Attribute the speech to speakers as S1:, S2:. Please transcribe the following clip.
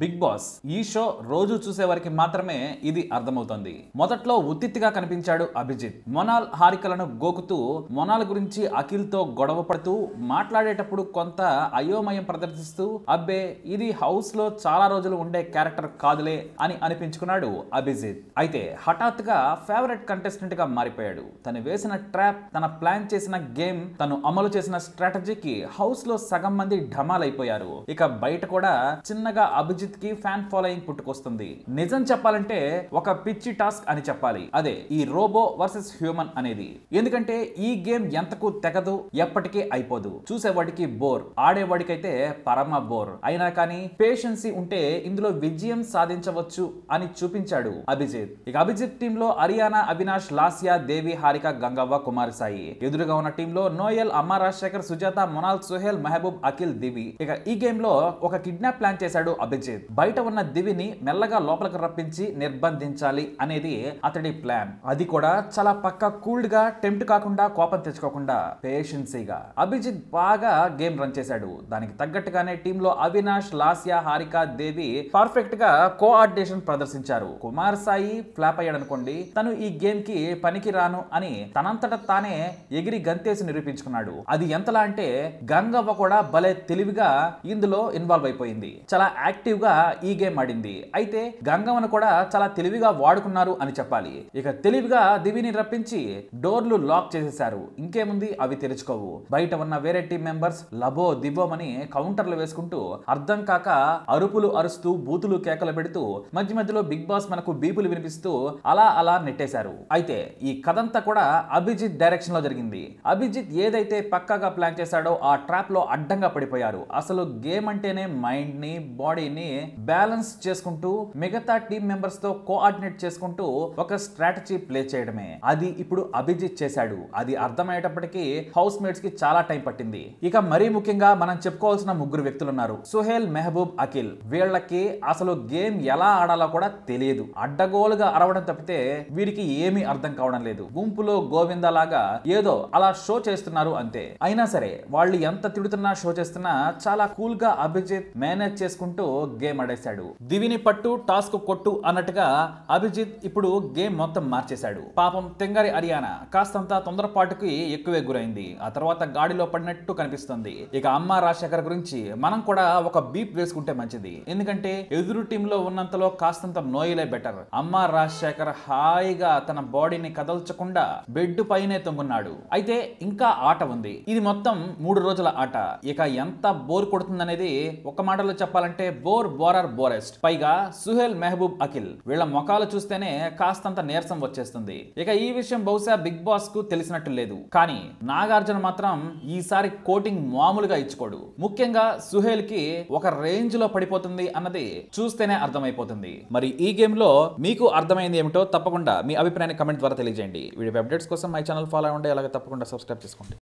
S1: big boss ఈ show రోజు చూసే వారికి మాత్రమే ఇది అర్థమవుతుంది మొదట్లో ఉత్తిత్తిగా కనిపించాడు అభిజిత్ మొనాల్ హారికలను గోకుతూ మొనాల్ గురించి అఖిల్ తో గొడవ పడుతూ మాట్లాడేటప్పుడు కొంత అయోమయం ప్రదర్శిస్తూ అబ్బే ఇది హౌస్ లో చాలా రోజులు ఉండే క్యారెక్టర్ కాదులే అని అనిపించుకున్నాడు అభిజిత్ అయితే హఠాత్తుగా ఫేవరెట్ కంటెస్టెంట్ గా మారిపోయాడు తను వేసిన ట్రాప్ తన ప్లాన్ చేసిన గేమ్ తను అమలు చేసిన స్ట్రాటజీకి హౌస్ లో సగం మంది ఢమాలైపోయారు ఇక బయట కూడా చిన్నగా అభిజిత్ కి ఫ్యాన్ ఫాలోయింగ్ పుట్టుకొస్తుంది నిజం చెప్పాలంటే ఒక పిచ్చి టాస్క్ అని చెప్పాలి అదే ఈ రోబో వర్సెస్ హ్యూమన్ అనేది ఎందుకంటే ఈ గేమ్ ఎంతకు తెగదు ఎప్పటికీ అయిపోదు చూసేవాడికి బోర్ ఆడేవాడికైతే పరమ బోర్ అయినా కానీ పేషెన్సీ ఉంటే ఇందులో విజయం సాధించవచ్చు అని చూపించాడు అభిజిత్ ఇక అభిజిత్ టీమ్ లో హరియానా అవినాష్ లాస్యా దేవి హారిక గంగవ్వ కుమార్ సాయి ఎదురుగా ఉన్న టీంలో నోయల్ అమ్మ రాజశేఖర్ సుజాత మొనాల్ సుహేల్ మెహబూబ్ అఖిల్ దివి ఇక ఈ గేమ్ లో ఒక కిడ్నాప్ ప్లాన్ చేశాడు అభిజిత్ బయట ఉన్న దివిని మెల్లగా లోపలికి రప్పించి నిర్బంధించాలి అనేది అతడి ప్లాన్ అది కూడా చాలా పక్క కూల్డ్ గా టెంప్ట్ కాకుండా కోపం తెచ్చుకోకుండా పేషెన్సీగా అభిజిత్ బాగా గేమ్ రన్ చేశాడు దానికి తగ్గట్టుగానే టీంలో అవినాష్ లాస్యా హారిక దేవి పర్ఫెక్ట్ గా కోఆర్డినేషన్ ప్రదర్శించారు కుమార్ సాయి ఫ్లాప్ అయ్యాడు అనుకోండి తను ఈ గేమ్ కి పనికి రాను అని తనంతట తానే ఎగిరి గంతేసి నిరూపించుకున్నాడు అది ఎంతలా అంటే గంగవ్వ కూడా భలే తెలివిగా ఇందులో ఇన్వాల్వ్ అయిపోయింది చాలా యాక్టివ్ గా ఈ గేమ్ ఆడింది అయితే గంగవ్వను కూడా చాలా తెలివిగా వాడుకున్నారు అని చెప్పాలి ఇక తెలివిగా దివిని రప్పించి డోర్లు లాక్ చేసేశారు ఇంకేముంది అవి తెరుచుకోవు బయట ఉన్న వేరే టీం మెంబర్స్ లబో దిబోమని కౌంటర్లు వేసుకుంటూ అర్థం కాక అరుపులు అరుస్తూ బూతులు కేకలు పెడుతూ మధ్య మధ్యలో బిగ్ బాస్ మనకు బీపులు వినిపిస్తూ అలా అలా నెట్టేశారు అయితే ఈ కథంతా కూడా అభిజిత్ డైరెక్షన్ లో జరిగింది అభిజిత్ ఏదైతే పక్కాగా ప్లాన్ చేశాడో ఆ ట్రాప్ లో అడ్డంగా పడిపోయారు అసలు గేమ్ అంటేనే మైండ్ ని బాడీని బ్యాలెన్స్ చేసుకుంటూ మిగతా టీం మెంబర్స్ తో కోఆర్డినేట్ చేసుకుంటూ ఒక స్ట్రాటజీ ప్లే చేయడమే అది ఇప్పుడు అభిజిత్ చేశాడు అది అర్థమయ్యేటప్పటికి హౌస్ మేట్స్ కి చాలా టైం పట్టింది ఇక మరీ ముఖ్యంగా మనం చెప్పుకోవాల్సిన ముగ్గురు వ్యక్తులు ఉన్నారు సుహేల్ మెహబూబ్ అఖిల్ వీళ్ళకి అసలు గేమ్ ఎలా ఆడాలో కూడా తెలియదు అడ్డగోలుగా అరవడం తప్పితే వీరికి ఏమీ అర్థం కావడం లేదు గుంపులో గోవింద లాగా ఏదో అలా షో చేస్తున్నారు అంతే అయినా సరే వాళ్ళు ఎంత తిడుతున్నా షో చేస్తున్నా చాలా కూల్ గా అభిజిత్ మేనేజ్ చేసుకుంటూ గేమ్ ఆడేశాడు దివిని పట్టు టాస్క్ కొట్టు అన్నట్టుగా అభిజిత్ ఇప్పుడు గేమ్ మొత్తం మార్చేశాడు పాపం తెంగారి హరియానా కాస్తంత తొందరపాటుకి ఎక్కువే గురైంది ఆ తర్వాత గాడిలో పడినట్టు కనిపిస్తుంది ఇక అమ్మ రాజశేఖర్ గురించి మనం కూడా ఒక బీప్ వేసుకుంటే మంచిది ఎందుకంటే ఎదురు టీంలో ఉన్నంతలో కాస్తంత నోయిలే బెటర్ అమ్మ రాజశేఖర్ హాయిగా తన బాడీని కదల్చకుండా బెడ్ పైనే తొంగున్నాడు అయితే ఇంకా ఆట ఉంది ఇది మొత్తం మూడు రోజుల ఆట ఇక ఎంత బోర్ కొడుతుందనేది ఒక మాటలో చెప్పాలంటే బోర్ బోరర్ బోరెస్ట్ పైగా సుహేల్ మెహబూబ్ అఖిల్ వీళ్ళ ముఖాలు చూస్తేనే కాస్తంత నీరసం వచ్చేస్తుంది ఇక ఈ విషయం బహుశా బిగ్ బాస్ కు తెలిసినట్టు లేదు కానీ నాగార్జున మాత్రం ఈసారి కోటింగ్ మామూలుగా ఇచ్చుకోడు ముఖ్యంగా సుహేల్ కి ఒక రేంజ్ లో పడిపోతుంది అన్నది చూస్తేనే అర్థమైపోతుంది మరి ఈ గేమ్ లో మీకు అర్థమైంది ఏమిటో తప్పకుండా మీ అభిప్రాయాన్ని కమెంట్ ద్వారా తెలియజేయండి వీడియో అప్డేట్స్ కోసం మై ఛానల్ ఫాలో అవ్వండి అలాగే తప్పకుండా సబ్స్క్రైబ్ చేసుకోండి